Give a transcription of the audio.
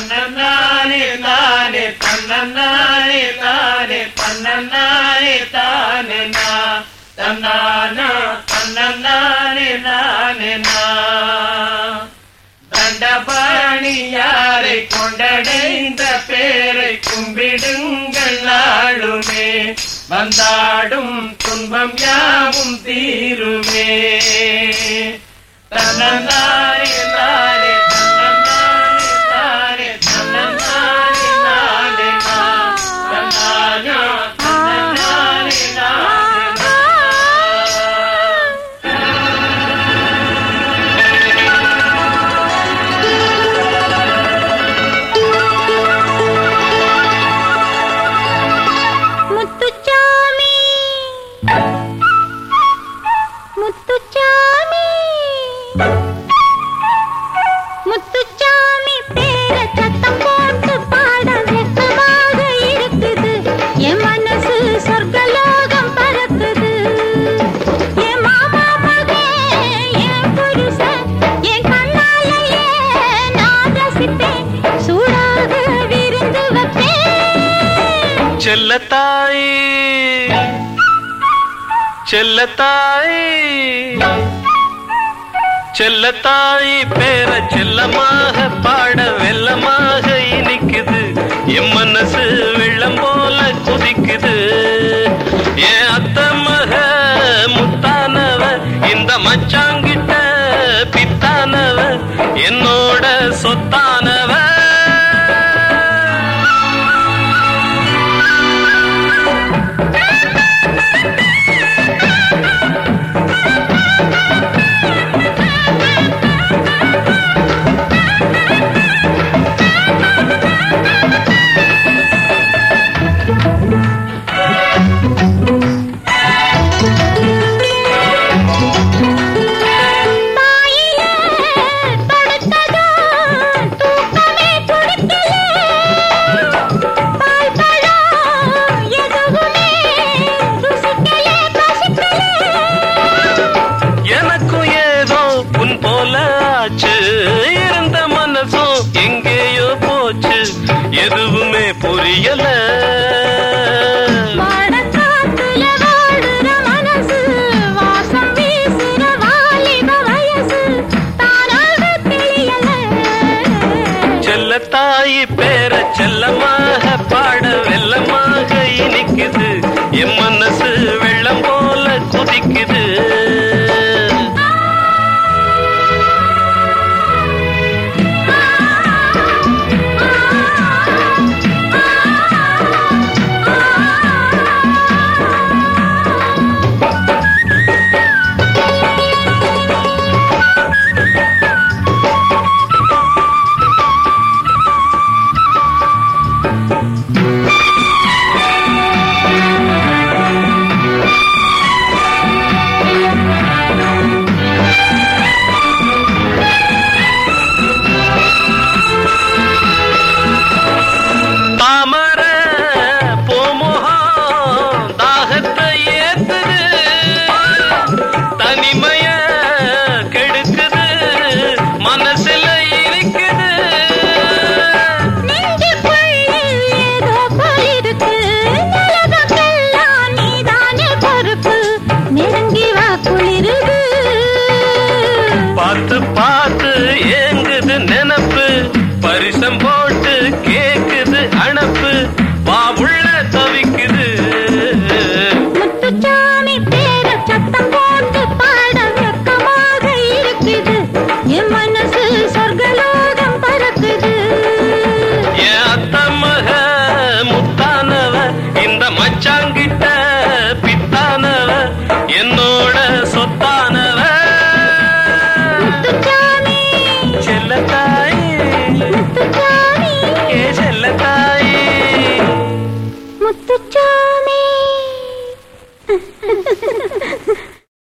தன்னே தானே தன்னே தானே தன்னே தானே நா தன்னானா தன்னே நானே நா தண்டபாணியாரை கொண்டடைந்த பேரை கும்பிடுங்கள் நாளுமே வந்தாடும் துன்பம் யாவும் தீருமே தன்னந்தானே தானே தன்னந்தானே தானே தன்னந்தானே நானே நா தன்னானா தன்னந்தானே நானே நா முத்துச்சாமி முத்துச்சாமி முத்துச்சாமி பேர சத்தம் போட்டு பாட வெக்கமாக இருக்குது என் மனசு சொர்க்கலோகம் பறக்குது என் மாமா மகன் என் புருஷன் என் கண்ணாலேயே நான் ரசிப்பேன் சூடாக விருந்து வைப்பேன் செல்லத்தாய் செல்லத்தாய் செல்லத்தாய் பேர செல்லமாக பாட வெள்ளமாக இனிக்குது என் மனசு வெள்ளம் போல குதிக்குது என் அத்த மக முத்தானவ இந்த மச்சாங்கிட்ட பித்தானவ என்னோட சொத்தானவ தாயிலே தொடுத்ததும் தூக்கமே துடிக்கல. பால் பழம் எதுவுமே ருசிக்கல, பசிக்கல. எனக்கும் ஏதோ உன் போல ஆச்சு இருந்த மனசும் எங்கேயோ போச்சு எதுவுமே புரியல வாடக்காத்துல வாடுற மனசு, வாசம் வீசுற வாலிப வயசு, தானாக தெரியல. செல்லத்தாயி பேர செல்லமாக பாட வெள்ளமாக இனிக்குது என் மனசு வெள்ளம் போல குதிக்குது